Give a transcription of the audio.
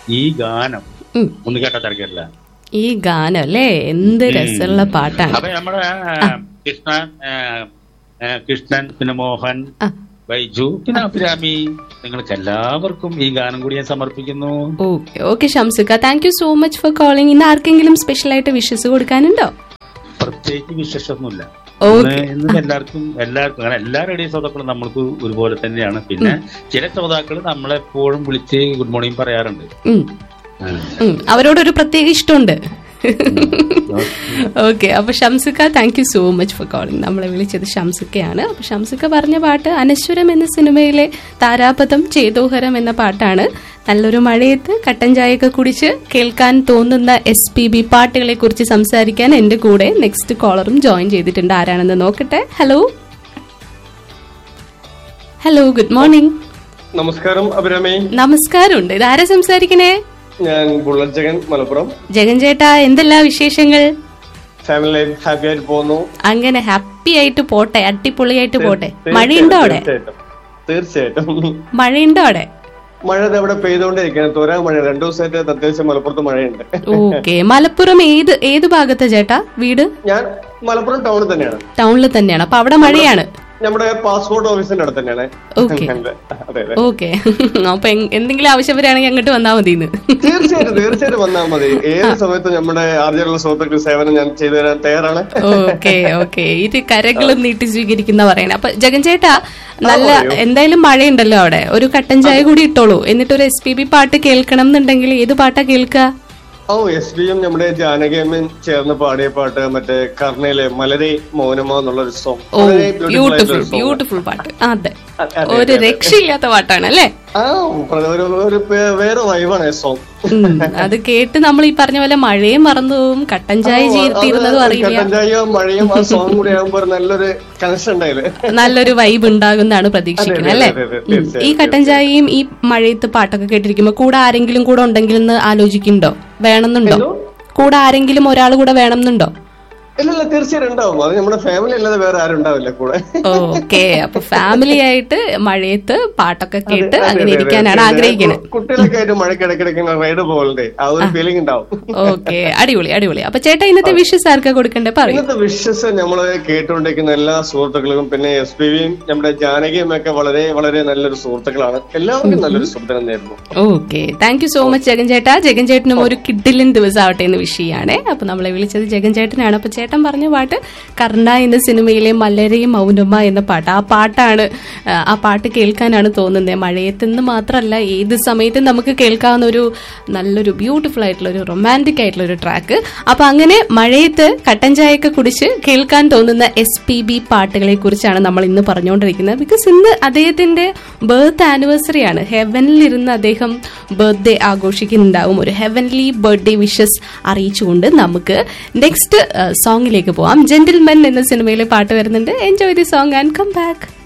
ഈ ഗാനം ഉം. ഒന്ന് കേട്ടാ തിരക്കില്ല ഈ ഗാനം അല്ലേ എന്ത് രസമുള്ള പാട്ടാണ് അപ്പൊ നമ്മുടെ ആ, കൃഷ്ണൻ ആ, ആ, കൃഷ്ണൻ പിന്നെ മോഹൻ ആ. ബൈജു പിന്നെ അഭിരാമി നിങ്ങൾക്ക് എല്ലാവർക്കും ഈ ഗാനം കൂടി ഞാൻ സമർപ്പിക്കുന്നു ഓക്കെ ഓക്കെ ഷംസുക്ക thank you so much for calling ഇന്ന് ആർക്കെങ്കിലും സ്പെഷ്യൽ ആയിട്ട് വിഷസ് കൊടുക്കാനുണ്ടോ പ്രത്യേകിച്ച് വിശേഷമൊന്നുമില്ല Okay. ഇന്ന് ഇന്ന് എല്ലാവർക്കും എല്ലാവർക്കും അങ്ങനെ എല്ലാ റേഡിയോ ശ്രോതാക്കളും നമ്മൾക്ക് ഒരുപോലെ തന്നെയാണ് പിന്നെ ചില ശ്രോതാക്കൾ നമ്മളെപ്പോഴും വിളിച്ച് ഗുഡ് മോർണിംഗ് പറയാറുണ്ട് ഉം, ഉം. ഉം. അവരോടൊരു പ്രത്യേക ഇഷ്ടമുണ്ട് ഓക്കെ അപ്പൊ ഷംസുക്ക thank you so much for calling നമ്മളെ വിളിച്ചത് ഷംസുക്കയാണ് അപ്പൊ ഷംസുക്ക പറഞ്ഞ പാട്ട് അനശ്വരം എന്ന സിനിമയിലെ താരാപഥം ചേതോഹരം എന്ന പാട്ടാണ് നല്ലൊരു മഴയത്ത് കട്ടൻ ചായയൊക്കെ കുടിച്ച് കേൾക്കാൻ തോന്നുന്ന എസ് പി ബി പാട്ടുകളെ കുറിച്ച് സംസാരിക്കാൻ എന്റെ കൂടെ നെക്സ്റ്റ് കോളറും ജോയിൻ ചെയ്തിട്ടുണ്ട് ആരാണെന്ന് നോക്കട്ടെ ഹലോ ഹലോ ഗുഡ് മോർണിംഗ് നമസ്കാരം അഭിരാമി നമസ്കാരമുണ്ട് ഇതാരാ സംസാരിക്കണേ ഞാൻ ബുള്ളറ്റ് ജഗൻ മലപ്പുറം ജഗൻ ചേട്ടാ എന്തെല്ലാ വിശേഷങ്ങൾ ഫാമിലി ലൈഫ് ഹാപ്പി ആയിട്ട് പോകുന്നു അങ്ങനെ ഹാപ്പി ആയിട്ട് പോട്ടെ അടിപൊളിയായിട്ട് പോട്ടെ മഴയുണ്ടോ അവിടെ തീർച്ചയായിട്ടും തീർച്ചയായിട്ടും മഴയുണ്ടോ അവിടെ മഴ ദേ ഇവിടെ പെയ്തുകൊണ്ടിരിക്കുകയാണ് തോരാ മഴ രണ്ടു ദിവസമായിട്ട് അത്യാവശ്യം മലപ്പുറത്ത് മഴയുണ്ട് ഓക്കെ മലപ്പുറം ഏത് ഏത് ഭാഗത്താ ചേട്ടാ വീട് ഞാൻ മലപ്പുറം ടൗണിൽ തന്നെയാണ് ടൗണിൽ തന്നെയാണ് അപ്പൊ അവിടെ മഴയാണ് നമ്മുടെ പാസ്പോർട്ട് ഓഫീസിന്റെ അടുത്ത് തന്നെയാണ് Okay. അതെ അതെ ഓക്കെ അപ്പൊ എങ്- എന്തെങ്കിലും ആവശ്യം വരികയാണെങ്കിൽ അങ്ങോട്ട് വന്നാൽ മതി ഇന്ന് തീർച്ചയായിട്ടും തീർച്ചയായിട്ടും വന്നാൽ മതി ഏത് സമയത്തും നമ്മുടെ ആർജലുള്ള സുഹൃത്തുക്കൾ സേവനം ഞാൻ ചെയ്തു തരാൻ തയ്യാറാണ് ഓക്കെ ഓക്കെ ഇത് കരകളും നീട്ടി സ്വീകരിക്കുന്ന പറയണേ അപ്പൊ ജഗൻ ചേട്ടാ നല്ല പറയൂ. എന്തായാലും മഴയുണ്ടല്ലോ അവിടെ ഒരു കട്ടൻ ചായ കൂടി ഇട്ടോളൂ എന്നിട്ട് ഒരു എസ് പി ബി പാട്ട് കേൾക്കണം എന്നുണ്ടെങ്കിൽ ഏത് പാട്ടാ കേൾക്കുക ഓ എസ് ബിയും നമ്മുടെ ജാനകിയമ്മൻ ചേർന്ന് പാടിയ പാട്ട് മറ്റേ കർണയിലെ മലരെ മൗനമോ എന്നുള്ള ഒരു സോങ് ഓ ബ്യൂട്ടിഫുൾ ബ്യൂട്ടിഫുൾ പാട്ട് അതെ അതെ, അതെ, ഒരു രക്ഷയില്ലാത്ത പാട്ടാണ് അല്ലേ ആ പ്ര- ഒരു ഒരു പേ- വേറെ വൈവാണ് സോങ് ഉം, അത് കേട്ട് നമ്മൾ ഈ പറഞ്ഞ പോലെ മഴയും മറന്നു പോവും കട്ടൻ ചായ ചെയ്തിരുന്നതും അറിയില്ല കട്ടൻചായയും മഴയും ആ സോങ് കൂടി ആകുമ്പോ ഒരു നല്ലൊരു കണക്ഷൻ ഉണ്ടായില്ലേ നല്ലൊരു വൈബ് ഉണ്ടാകുന്നാണ് പ്രതീക്ഷിക്കുന്നത് അതെ, അല്ലേ അതെ, അതെ, ഉം. തീർച്ചയായും, ഈ കട്ടൻ ചായയും ഈ മഴയത്ത് പാട്ടൊക്കെ കേട്ടിരിക്കുമ്പോ കൂടെ ആരെങ്കിലും കൂടെ ഉണ്ടെങ്കിൽ എന്ന് ആലോചിക്കുന്നുണ്ടോ വേണമെന്നുണ്ടോ എന്തോ? കൂടെ ആരെങ്കിലും ഒരാൾ കൂടെ വേണമെന്നുണ്ടോ ഇല്ല ഇല്ല തീർച്ചയായിട്ടും ഉണ്ടാവും അത് നമ്മുടെ ഫാമിലി അല്ലാതെ വേറെ ആരും ഉണ്ടാവില്ല കൂടെ ഓക്കെ അപ്പൊ ഫാമിലി ആയിട്ട് മഴയത്ത് പാട്ടൊക്കെ കേട്ട് അതെ, അതെ, അങ്ങനെ അതെ, ഇരിക്കാനാണ് അതെ. ആഗ്രഹിക്കുന്നത് കുട്ടികളൊക്കെ ആയിട്ട് മഴയ്ക്ക് ഇടയ്ക്കിടയ്ക്ക് റൈഡ് പോകണ്ടേ ആ ഒരു ഫീലിംഗ് ഉണ്ടാവും ഓക്കെ അടിപൊളി അടിപൊളി അപ്പൊ ചേട്ടാ ഇന്നത്തെ വിഷസ് ആർക്കാ കൊടുക്കണ്ടേ പറയൂ ഇന്നത്തെ വിഷസ് നമ്മള് കേട്ടുകൊണ്ടിരിക്കുന്ന എല്ലാ സുഹൃത്തുക്കൾക്കും പിന്നെ എസ് പി വിയും നമ്മുടെ ജാനകിയും ഒക്കെ വളരെ വളരെ നല്ലൊരു സുഹൃത്തുക്കളാണ് എല്ലാവർക്കും നല്ലൊരു സുഹൃത്തിനെ നേരുന്നു okay thank you so much Jagan ചേട്ടാ ജഗൻ ചേട്ടനും ഒരു കിഡിലിൻ ദിവസമാവട്ടെ എന്ന് വിഷയമാണ് അപ്പൊ നമ്മളെ വിളിച്ചത് ജഗൻ ചേട്ടനാണ് അപ്പൊ ചേട്ടൻ പറഞ്ഞ പാട്ട് കർണ എന്ന സിനിമയിലെ മലരയും മൗനമ്മ എന്ന പാട്ട് ആ പാട്ടാണ് ആ, ആ പാട്ട് കേൾക്കാനാണ് തോന്നുന്നത് മഴയത്തെന്ന് മാത്രമല്ല ഏത് സമയത്തും നമുക്ക് കേൾക്കാവുന്ന ഒരു നല്ലൊരു ബ്യൂട്ടിഫുൾ ആയിട്ടുള്ള ഒരു റൊമാൻറ്റിക് ആയിട്ടുള്ള ഒരു ട്രാക്ക് അപ്പൊ അങ്ങനെ മഴയത്ത് കട്ടൻ ചായയൊക്കെ കുടിച്ച് കേൾക്കാൻ തോന്നുന്ന എസ് പി ബി പാട്ടുകളെ കുറിച്ചാണ് നമ്മൾ ഇന്ന് പറഞ്ഞുകൊണ്ടിരിക്കുന്നത് ബിക്കോസ് ഇന്ന് അദ്ദേഹത്തിന്റെ ബർത്ത് ആനിവേഴ്സറി ആണ് ഹെവനിലിരുന്ന് അദ്ദേഹം ബർത്ത്ഡേ ആഘോഷിക്കുന്നുണ്ടാവും ഒരു ഹെവൻലി ബർത്ത്ഡേ വിഷസ് അറിയിച്ചുകൊണ്ട് നമുക്ക് നെക്സ്റ്റ് സോങ്ങിലേക്ക് പോവാം ജെന്റിൽമെൻ എന്ന സിനിമയിലെ പാട്ട് വരുന്നുണ്ട് enjoy the song and come back